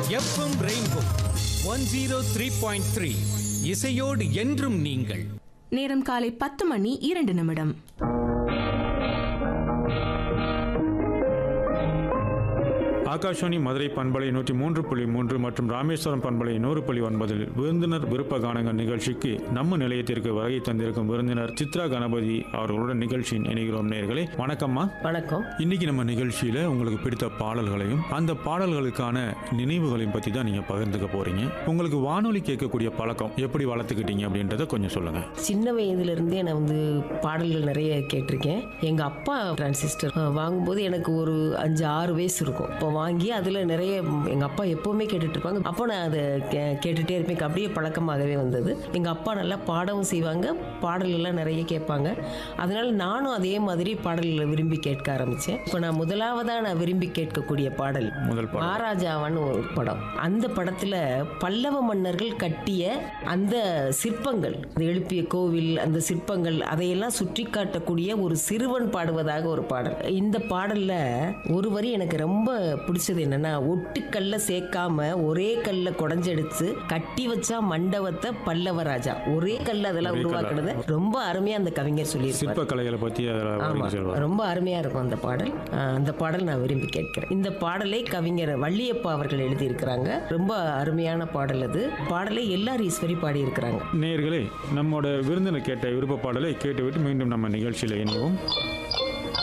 FM rainbow one zero three point three இசையோடு என்றும் நீங்கள் நேரம் காலை பத்து மணி இரண்டு நிமிடம் ஆகாஷவாணி மதுரை பண்பலை நூற்றி மூன்று புள்ளி மூன்று மற்றும் ராமேஸ்வரம் பண்பலை நூறு புள்ளி ஒன்பதில் விருந்தினர் விருப்ப கானங்கள் நிகழ்ச்சிக்கு நம்ம நிலையத்திற்கு வருகை தந்திருக்கும் விருந்தினர் சித்ரா கணபதி அவர்களுடன் நிகழ்ச்சியின் இணைகிறோம் நேர்களே வணக்கம்மா வணக்கம் இன்னைக்கு நம்ம நிகழ்ச்சியில உங்களுக்கு பிடித்த பாடல்களையும் அந்த பாடல்களுக்கான நினைவுகளையும் பத்தி தான் நீங்க பகிர்ந்துக்க போறீங்க உங்களுக்கு வானொலி கேட்கக்கூடிய பழக்கம் எப்படி வளர்த்துக்கிட்டீங்க அப்படின்றத கொஞ்சம் சொல்லுங்க சின்ன வயதுல இருந்தே நான் வந்து பாடல்கள் நிறைய கேட்டிருக்கேன் எங்க அப்பா டிரான்சிஸ்டர் அஹ், வாங்கும்போது எனக்கு ஒரு அஞ்சு ஆறு வயசு இருக்கும் இப்போ வாங்கி அதுல நிறைய ம், எங்க அப்பா எப்பவுமே கேட்டுட்டு இருப்பாங்க அப்போ நான் அதை கே- கேட்டுட்டே இருப்பேன் எனக்கு அப்படியே பழக்கமாகவே வந்தது எங்க அப்பா நல்லா பாடவும் செய்வாங்க பாடல் எல்லாம் நிறைய கேட்பாங்க அதனால நானும் அதே மாதிரி பாடல்களை விரும்பி கேட்க ஆரம்பிச்சேன் இப்போ நான் முதலாவதா நான் விரும்பி கேட்கக்கூடிய பாடல் முதல் பாடல் மகாராஜாவான்னு ஒரு படம் அந்த படத்துல பல்லவ மன்னர்கள் கட்டிய அந்த சிற்பங்கள் அது எழுப்பிய கோவில் அந்த சிற்பங்கள் அதையெல்லாம் சுற்றி காட்டக்கூடிய ஒரு சிறுவன் பாடுவதாக ஒரு பாடல் இந்த பாடல்ல ஒரு வரி எனக்கு ரொம்ப பிடிச்சது என்னன்னா ஒட்டுக்கல்ல சேர்க்காம ஒரே கல்ல குடஞ்செடுத்து கட்டி வச்சா மண்டபத்தை பல்லவ ராஜா ஒரே கல்ல அதெல்லாம் ஒரே கல்ல. உருவாக்குனது ரொம்ப அருமையா அந்த கவிஞர் சொல்லியிருப்பார் சிற்ப கலைகளை பத்தி அதில் ஆமா வரைக்கும் சொல்லுவாங்க ரொம்ப அருமையா இருக்கும் அந்த பாடல் ஆஹ் அந்த பாடல் நான் விரும்பி கேட்கிறேன் இந்த பாடலை கவிஞர் வள்ளியப்பா அவர்கள் எழுதியிருக்கிறாங்க ரொம்ப அருமையான பாடல் அது பாடலை எல்லார் ஈஸ்வரி பாடியிருக்கிறாங்க நேயர்களே நம்மோட விருந்தினர் கேட்ட விருப்ப பாடலை கேட்டுவிட்டு மீண்டும் நம்ம நிகழ்ச்சியில் இணைவோம்